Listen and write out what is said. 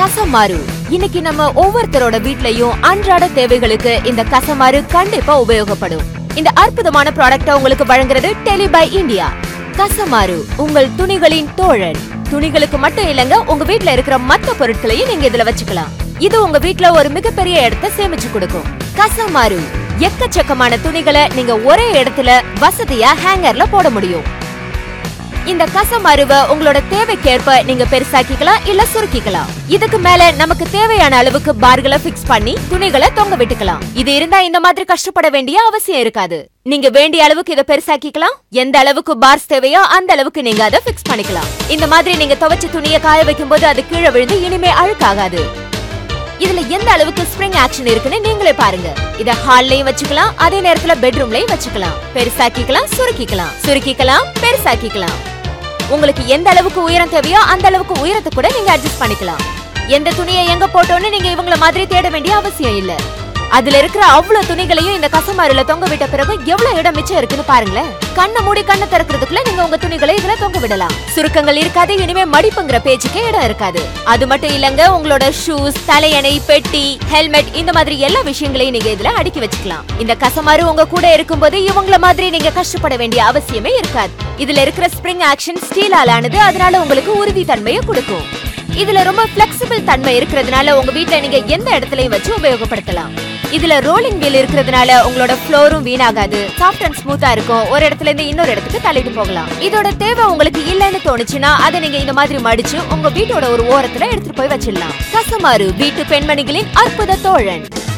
கசமாறு இன்னைக்கு நம்ம ஒவ்வொருத்தரோட வீட்லயும் அன்றாட தேவைகளுக்கு இந்த கசமாறு கண்டிப்பா உபயோகப்படும் இந்த அற்புதமான ப்ராடக்ட்ட உங்களுக்கு வழங்குறது டெலி பை இந்தியா கசமாறு உங்கள் துணிகளின் தோழன் துணிகளுக்கு மட்டும் இல்லங்க உங்க வீட்ல இருக்கிற மத்த பொருட்களையும் நீங்க இதுல வச்சுக்கலாம் இது உங்க வீட்ல ஒரு மிகப்பெரிய இடத்தை சேமிச்சு கொடுக்கும் கசமாறு எக்கச்சக்கமான துணிகளை நீங்க ஒரே இடத்துல வசதியா ஹேங்கர்ல போட முடியும் இந்த கசமருவ உங்களோட தேவைக்கேற்ப நீங்க பெருசாக்கிக்கலாம் இல்ல சுருக்கிக்கலாம் இதுக்கு மேல நமக்கு தேவையான அளவுக்கு பார்களை ஃபிக்ஸ் பண்ணி துணிகளை தொங்க விட்டுக்கலாம் இது இருந்தா இந்த மாதிரி கஷ்டப்பட வேண்டிய அவசியம் இருக்காது நீங்க வேண்டிய அளவுக்கு இதை பெருசாக்கிக்கலாம் எந்த அளவுக்கு பார்ஸ் தேவையோ அந்த அளவுக்கு நீங்க அதை ஃபிக்ஸ் பண்ணிக்கலாம் இந்த மாதிரி நீங்க துவைச்ச துணியை காய வைக்கும் போது அது கீழே விழுந்து இனிமே அழுக்காகாது இதுல எந்த அளவுக்கு ஸ்ப்ரிங் ஆக்ஷன் இருக்குன்னு நீங்களே பாருங்க இத ஹால்லயும் வச்சுக்கலாம் அதே நேரத்துல பெட்ரூம்லயும் வச்சுக்கலாம் பெருசாக்கிக்கலாம் சுருக்கிக்கலாம் சுருக்கிக்கலாம் பெருசாக்கிக்கலாம் உங்களுக்கு எந்த அளவுக்கு உயரம் தேவையோ அந்த அளவுக்கு உயரத்தை கூட நீங்க அட்ஜஸ்ட் பண்ணிக்கலாம் எந்த துணியை எங்க போட்டோன்னு நீங்க இவங்கள மாதிரி தேட வேண்டிய அவசியம் இல்ல அதுல இருக்கிற அவ்வளவு துணிகளையும் இந்த கசமாரில தொங்க விட்ட பிறகு எவ்வளவு இடம் மிச்சம் இருக்குன்னு பாருங்களேன் கண்ணை மூடி கண்ணை திறக்கிறதுக்குள்ள நீங்க உங்க துணிகளை இதுல தொங்க விடலாம் சுருக்கங்கள் இருக்காது இனிமே மடிப்புங்கிற பேச்சுக்கே இடம் இருக்காது அது மட்டும் இல்லங்க உங்களோட ஷூஸ் தலையணை பெட்டி ஹெல்மெட் இந்த மாதிரி எல்லா விஷயங்களையும் நீங்க இதுல அடுக்கி வச்சுக்கலாம் இந்த கசமாறு உங்க கூட இருக்கும்போது இவங்கள மாதிரி நீங்க கஷ்டப்பட வேண்டிய அவசியமே இருக்காது இதுல இருக்கிற ஸ்ப்ரிங் ஆக்ஷன் ஸ்டீலால் ஆனது அதனால உங்களுக்கு உறுதி தன்மையை கொடுக்கும் இதுல ரொம்ப பிளெக்சிபிள் தன்மை இருக்கிறதுனால உங்க வீட்ல நீங்க எந்த இடத்துலயும் வச்சு உபயோகப்படுத்தலாம் இதுல ரோலிங் வீல் இருக்கிறதுனால உங்களோட ஃப்ளோரும் வீணாகாது சாஃப்ட் அண்ட் ஸ்மூத்தா இருக்கும் ஒரு இடத்துல இருந்து இன்னொரு இடத்துக்கு தள்ளிட்டு போகலாம் இதோட தேவை உங்களுக்கு இல்லைன்னு தோணுச்சுன்னா அதை நீங்க இந்த மாதிரி மடிச்சு உங்க வீட்டோட ஒரு ஓரத்துல எடுத்துட்டு போய் வச்சிடலாம் கசமாறு வீட்டு பெண்மணிகளின் அற்புத தோழன்